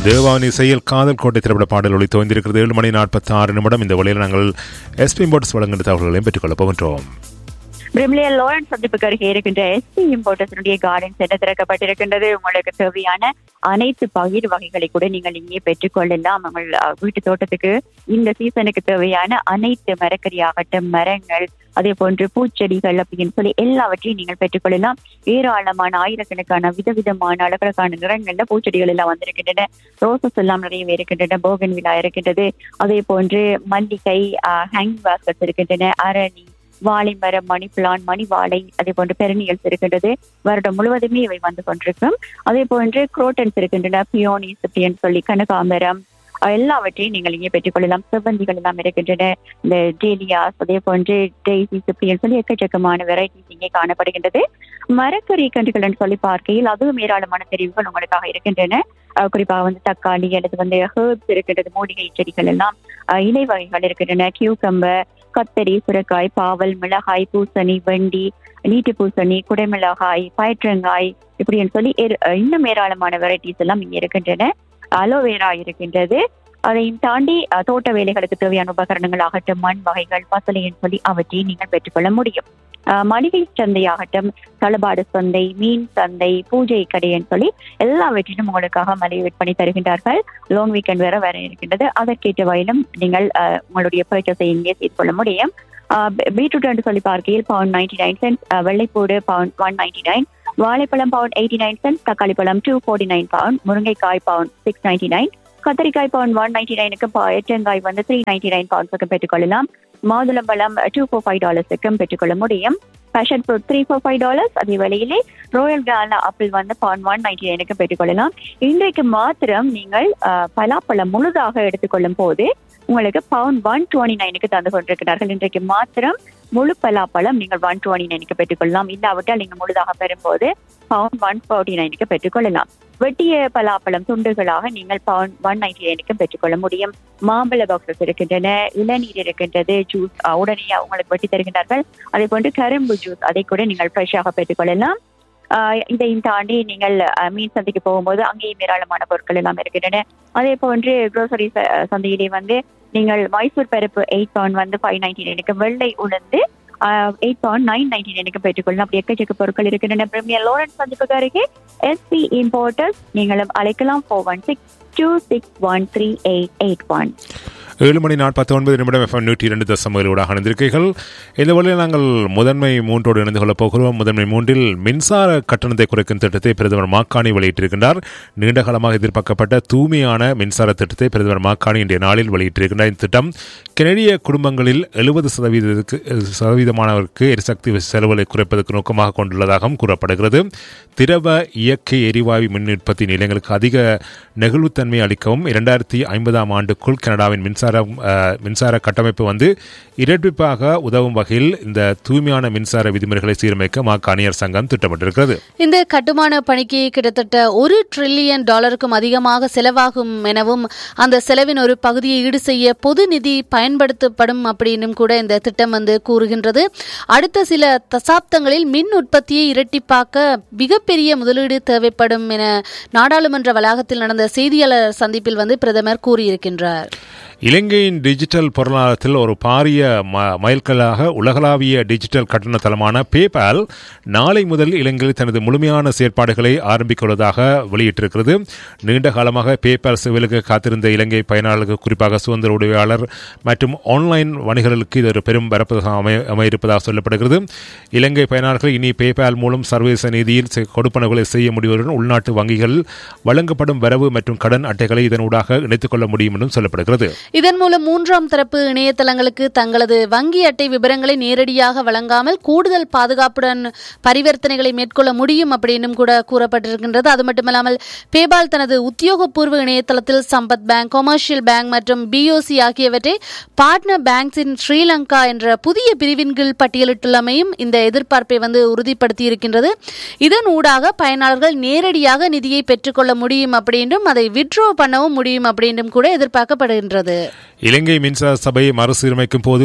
தேவானி செயல் காதல் கோட்டை திரைப்பட பாடல் ஒளி தோய்ந்திருக்கிறது ஏழு மணி நாற்பத்தி ஆறு நிமிடம் இந்த வழியில் நாங்கள் எஸ்பி இம்போர்ட்ஸ் வழங்குகின்ற தகவல்களையும் பெற்றுக்கொள்ளப் போகின்றோம் பிரிமிலியா லாரன்ஸ் சந்திப்புக்கு அருகே இருக்கின்ற எஸ்பி இம்போர்ட்டர்ஸினுடைய கார்டன் சென்டர் திறக்கப்பட்டிருக்கின்றது உங்களுக்கு தேவையான அனைத்து பயிர் வகைகளை கூட நீங்கள் இங்கே பெற்றுக்கொள்ளலாம் உங்கள் அஹ், வீட்டு தோட்டத்துக்கு இந்த சீசனுக்கு தேவையான அனைத்து மரக்கறி ஆகட்டும் மரங்கள் அதே போன்று பூச்செடிகள் அப்படின்னு சொல்லி எல்லாவற்றையும் நீங்கள் பெற்றுக்கொள்ளலாம் ஏராளமான ஆயிரக்கணக்கான விதவிதமான அழகழகான நிறங்கள்ல பூச்செடிகள் எல்லாம் வந்திருக்கின்றன ரோசஸ் எல்லாம் நிறையவே இருக்கின்றன போகன் விழா இருக்கின்றது அதே போன்று மல்லிகை ஹேங் பாஸ்கட்ஸ் இருக்கின்றன அரணி வாழை மரம் மணி பிளான் மணி வாழை அதே போன்று பெரணியல்ஸ் இருக்கின்றது வருடம் முழுவதுமே இவை வந்து கொண்டிருக்கும் அதே போன்று குரோட்டன்ஸ் இருக்கின்றன பியோனிஸ் அப்படின்னு சொல்லி கனகாமரம் அஹ் எல்லாவற்றையும் நீங்கள் இங்கே பெற்றுக்கொள்ளலாம் செவ்வந்திகள் எல்லாம் இருக்கின்றன இந்த டேலியாஸ் அதே போன்று டெய்சிஸ் அப்படின்னு சொல்லி எக்கச்சக்கமான வெரைட்டிஸ் இங்கே காணப்படுகின்றது மரக்கறி கன்றுகள் சொல்லி பார்க்கையில் அதுவும் ஏராளமான தெரிவுகள் உங்களுக்காக இருக்கின்றன அஹ் குறிப்பாக வந்து தக்காளி அல்லது வந்து ஹேர்ப்ஸ் இருக்கின்றது மூலிகை செடிகள் எல்லாம் அஹ் இலை வகைகள் இருக்கின்றன கியூக்கம்பர் கத்தரி சுரக்காய் பாவல் மிளகாய் பூசணி வெண்டி நீட்டு பூசணி குடைமிளகாய் பயற்றங்காய் இப்படின்னு சொல்லி ஏர்- அஹ் இன்னும் ஏராளமான வெரைட்டிஸ் எல்லாம் இங்கே இருக்கின்றன அலோவேரா இருக்கின்றது அதையும் தாண்டி அஹ், தோட்ட வேலைகளுக்கு தேவையான உபகரணங்கள் ஆகட்டும் மண் வகைகள் பசலைன்னு சொல்லி அவற்றை நீங்கள் பெற்றுக்கொள்ள முடியும் அஹ், மளிகை சந்தையாகட்டும் தளபாடு சந்தை மீன் சந்தை பூஜை கடைன்னு சொல்லி எல்லாவற்றிலும் உங்களுக்காக மலிவு விற்பனை தருகின்றார்கள் லோன் வீக்கெண்ட் வேற வேற இருக்கின்றது அதற்கேற்ற வகையிலும் நீங்கள் அஹ், உங்களுடைய பர்ச்சேஸை இங்கே செய்து கொள்ள முடியும் பீட்ரூட் என்று சொல்லி பார்க்கையில் பவுண்ட் நைன்டி நைன் சென்ட் வெள்ளைப்பூடு பவுண்ட் ஒன் நைன்டி நைன் வாழைப்பழம் பவுண்ட் எயிட்டி நைன் சென்ட் தக்காளி பழம் டூ ஃபோர்ட்டி நைன் பவுண்ட் முருங்கைக்காய் பவுண்ட் சிக்ஸ் நைன்டி நைன் கத்திரிக்காய் பவுண்ட் ஒன் நைன்டி நைனுக்கு எட்டங்காய் வந்து த்ரீ நைன்டி நைன் பவுண்ட்ஸுக்கு பெற்றுக்கொள்ளலாம் மாதுளம்பழம் டூ ஃபோர் ஃபைவ் டாலர்ஸுக்கும் பெற்றுக்கொள்ள முடியும் passion fruit three four five dollars அதே வேளையிலே ரோயல் கான ஆப்பிள் வந்து பவுண்ட் ஒன் நைன்டி நைனுக்கு பெற்றுக்கொள்ளலாம் இன்றைக்கு மாத்திரம் நீங்கள் அஹ், பலாப்பழம் முழுதாக எடுத்துக்கொள்ளும் போது உங்களுக்கு பவுண்ட் ஒன் டுவெண்ட்டி நைனுக்கு தந்து கொண்டிருக்கிறார்கள் இன்றைக்கு மாத்திரம் முழு பலாப்பழம் நீங்கள் ஒன் டுவெண்ட்டி நைனுக்கு பெற்றுக்கொள்ளலாம் இல்லாவிட்டால் நீங்கள் முழுதாக பெறும்போது பவுண்ட் ஒன் ஃபோர்ட்டி நைனுக்கு பெற்றுக்கொள்ளலாம் வெட்டிய பலாப்பழம் துண்டுகளாக நீங்கள் பவுண்ட் ஒன் நைன்டி நைனுக்கு பெற்றுக்கொள்ள முடியும் மாம்பழ பாக்ஸஸ் இருக்கின்றன இளநீர் இருக்கின்றது ஜூஸ் உடனே உங்களுக்கு வெட்டி தருகின்றார்கள் அதே போன்று கரும்பு ஜூஸ் அதை கூட நீங்கள் ஃப்ரெஷ்ஷாக பெற்றுக்கொள்ளலாம் ஆஹ் இதையும் தாண்டி நீங்கள் அஹ், மீன் சந்தைக்கு போகும்போது அங்கேயும் ஏராளமான பொருட்கள் எல்லாம் இருக்கின்றன அதே போன்று குரோசரி சந்தையிலே வந்து நீங்கள் மைசூர் பருப்பு எயிட் பவுண்ட் வந்து ஃபைவ் நைன்டி நைனுக்கு வெள்ளை உளுந்து எயிட் பவுண்ட் நைன் நைன்டி நைனுக்கு பெற்றுக்கொள்ளலாம் அப்படி எக்கச்சக்க பொருட்கள் இருக்கின்றன பிரமியர் லோரன்ஸ் சந்திப்புக்கு அருகே எஸ்பி இம்போர்ட்டர்ஸ் நீங்களும் அழைக்கலாம் four one six two six one three eight eight one ஏழு மணி நாற்பத்தி ஒன்பது நிமிடம் எஃப்எம் நூற்றி இரண்டு தசமகளோடாக இணைந்திருக்கீர்கள் இந்த வழியில் நாங்கள் முதன்மை மூன்றோடு இணைந்து கொள்ளப் போகிறோம் முதன்மை மூன்றில் மின்சார கட்டணத்தை குறைக்கும் திட்டத்தை பிரதமர் மாக்காணி வெளியிட்டிருக்கின்றார் நீண்ட காலமாக எதிர்பார்க்கப்பட்ட தூய்மையான மின்சார திட்டத்தை பிரதமர் மாக்காணி இன்றைய நாளில் வெளியிட்டிருக்கின்றார் இந்த திட்டம் கெனடிய குடும்பங்களில் எழுபது சதவீதத்துக்கு சதவீதமானவருக்கு எரிசக்தி செலவுகளை குறைப்பதற்கு நோக்கமாக கொண்டுள்ளதாகவும் கூறப்படுகிறது திரவ இயற்கை எரிவாயு மின் உற்பத்தி நிலையங்களுக்கு அதிக நெகிழ்வுத்தன்மை அளிக்கவும் இரண்டாயிரத்தி ஐம்பதாம் ஆண்டுக்குள் கனடாவின் மின்சார அஹ், மின்சார கட்டமைப்பு வந்து இரட்டிப்பாக உதவும் வகையில் இந்த தூய்மையான மின்சார விதிமுறைகளை சீரமைக்க மாக்காணியர் சங்கம் திட்டமிட்டிருக்கிறது இந்த கட்டுமான பணிக்கு கிட்டத்தட்ட ஒரு ட்ரில்லியன் டாலருக்கும் அதிகமாக செலவாகும் எனவும் அந்த செலவின் ஒரு பகுதியை ஈடு செய்ய பொது நிதி பயன்படுத்தப்படும் அப்படின்னும் கூட இந்த திட்டம் வந்து கூறுகின்றது அடுத்த சில தசாப்தங்களில் மின் உற்பத்தியை இரட்டிப்பாக்க மிகப்பெரிய முதலீடு தேவைப்படும் என நாடாளுமன்ற வளாகத்தில் நடந்த செய்தியாளர் சந்திப்பில் வந்து பிரதமர் கூறியிருக்கின்றார் இலங்கையின் டிஜிட்டல் பொருளாதாரத்தில் ஒரு பாரிய ம- மைல்கல்லாக உலகளாவிய டிஜிட்டல் கட்டண தளமான பேபால் நாளை முதல் இலங்கையில் தனது முழுமையான செயற்பாடுகளை ஆரம்பிக்க உள்ளதாக வெளியிட்டிருக்கிறது நீண்ட காலமாக பேபால் சேவைகளுக்கு காத்திருந்த இலங்கை பயனாளர்கள் குறிப்பாக சுதந்திர உதவியாளர் மற்றும் ஆன்லைன் வணிகர்களுக்கு இது ஒரு பெரும் வரப்பதாக அமைய அமையிருப்பதாக சொல்லப்படுகிறது இலங்கை பயனாளர்கள் இனி பேபால் மூலம் சர்வதேச நிதியில் செ- கொடுப்பனவுகளை செய்ய முடிவதுடன் உள்நாட்டு வங்கிகள் வழங்கப்படும் வரவு மற்றும் கடன் அட்டைகளை இதனூடாக இணைத்துக் கொள்ள முடியும் என்றும் சொல்லப்படுகிறது இதன் மூலம் மூன்றாம் தரப்பு இணையதளங்களுக்கு தங்களது வங்கி அட்டை விவரங்களை நேரடியாக வழங்காமல் கூடுதல் பாதுகாப்புடன் பரிவர்த்தனைகளை மேற்கொள்ள முடியும் அப்படின்னும் கூட கூறப்பட்டிருக்கின்றது அது மட்டுமல்லாமல் பேபால் தனது உத்தியோகபூர்வ இணையதளத்தில் சம்பத் பேங்க் கொமர்ஷியல் பேங்க் மற்றும் பிஓசி ஆகியவற்றை பார்ட்னர் பேங்க்ஸ் இன் ஸ்ரீலங்கா என்ற புதிய பிரிவின் கீழ் பட்டியலிட்டுள்ளமையும் இந்த எதிர்பார்ப்பை வந்து உறுதிப்படுத்தி இருக்கின்றது இதன் ஊடாக பயனாளர்கள் நேரடியாக நிதியை பெற்றுக்கொள்ள முடியும் அப்படின்றும் அதை விட்ரோ பண்ணவும் முடியும் அப்படின்றும் கூட எதிர்பார்க்கப்படுகின்றது இலங்கை மின்சார சபையை மறுசீரமைக்கும் போது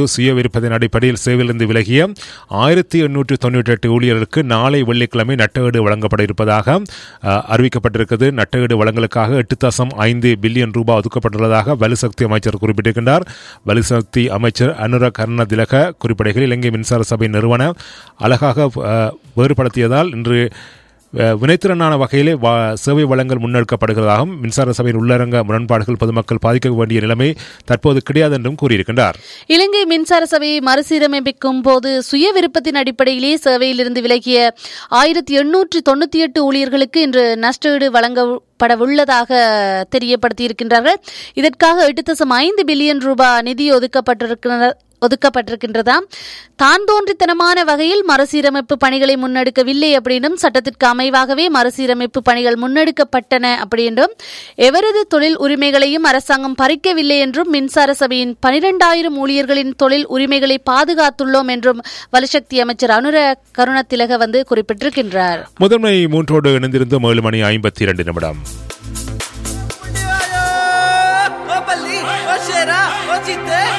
சுய விருப்பத்தின் அடிப்படையில் சேவையிலிருந்து விலகிய ஆயிரத்தி எண்ணூற்று தொண்ணூற்றி எட்டு ஊழியர்களுக்கு நாளை வெள்ளிக்கிழமை நட்டஈடு வழங்கப்பட இருப்பதாக அஹ், அறிவிக்கப்பட்டிருக்கிறது நட்டஈடு வழங்கலுக்காக எட்டு தசம் ஐந்து பில்லியன் ரூபாய் ஒதுக்கப்பட்டுள்ளதாக வலுசக்தி அமைச்சர் குறிப்பிட்டிருக்கின்றார் வலுசக்தி அமைச்சர் அனுர கர்ண திலக குறிப்பிடையில் இலங்கை மின்சார சபை நிறுவன அழகாக அஹ், வேறுபடுத்தியதால் இன்று அஹ், வினைத்திறனான வகையிலே வா- சேவை வழங்கல் முன்னெடுக்கப்படுகிறதாகவும் மின்சார சபையின் உள்ளரங்க முரண்பாடுகள் பொதுமக்கள் பாதிக்க வேண்டிய நிலைமை தற்போது கிடையாது என்றும் கூறியிருக்கின்றார் இலங்கை மின்சார சபையை மறுசீரமைப்பிக்கும் போது சுய விருப்பத்தின் அடிப்படையிலே சேவையிலிருந்து விலகிய ஆயிரத்தி எண்ணூற்று தொண்ணூத்தி எட்டு ஊழியர்களுக்கு இன்று நஷ்டஈடு வழங்கப்பட உள்ளதாக தெரியப்படுத்தியிருக்கின்றார்கள் இதற்காக எட்டு தசம் ஐந்து பில்லியன் ரூபாய் நிதி ஒதுக்கப்பட்டிருக்கின்ற ஒதுக்கப்பட்டிருக்கின்றதாம் தான் தோன்றித்தனமான வகையில் மறுசீரமைப்பு பணிகளை முன்னெடுக்கவில்லை அப்படின்னும் சட்டத்திற்கு அமைவாகவே மறுசீரமைப்பு பணிகள் முன்னெடுக்கப்பட்டன அப்படின்றும் எவரது தொழில் உரிமைகளையும் அரசாங்கம் பறிக்கவில்லை என்றும் மின்சார சபையின் பனிரெண்டாயிரம் ஊழியர்களின் தொழில் உரிமைகளை பாதுகாத்துள்ளோம் என்றும் வலுசக்தி அமைச்சர் அனுர கருணத்திலக வந்து குறிப்பிட்டிருக்கின்றார் முதன்மை மூன்றோடு இணைந்திருந்த ஏழு மணி ஐம்பத்தி இரண்டு நிமிடம் Ô Bali, ô Xerá, ô Tité,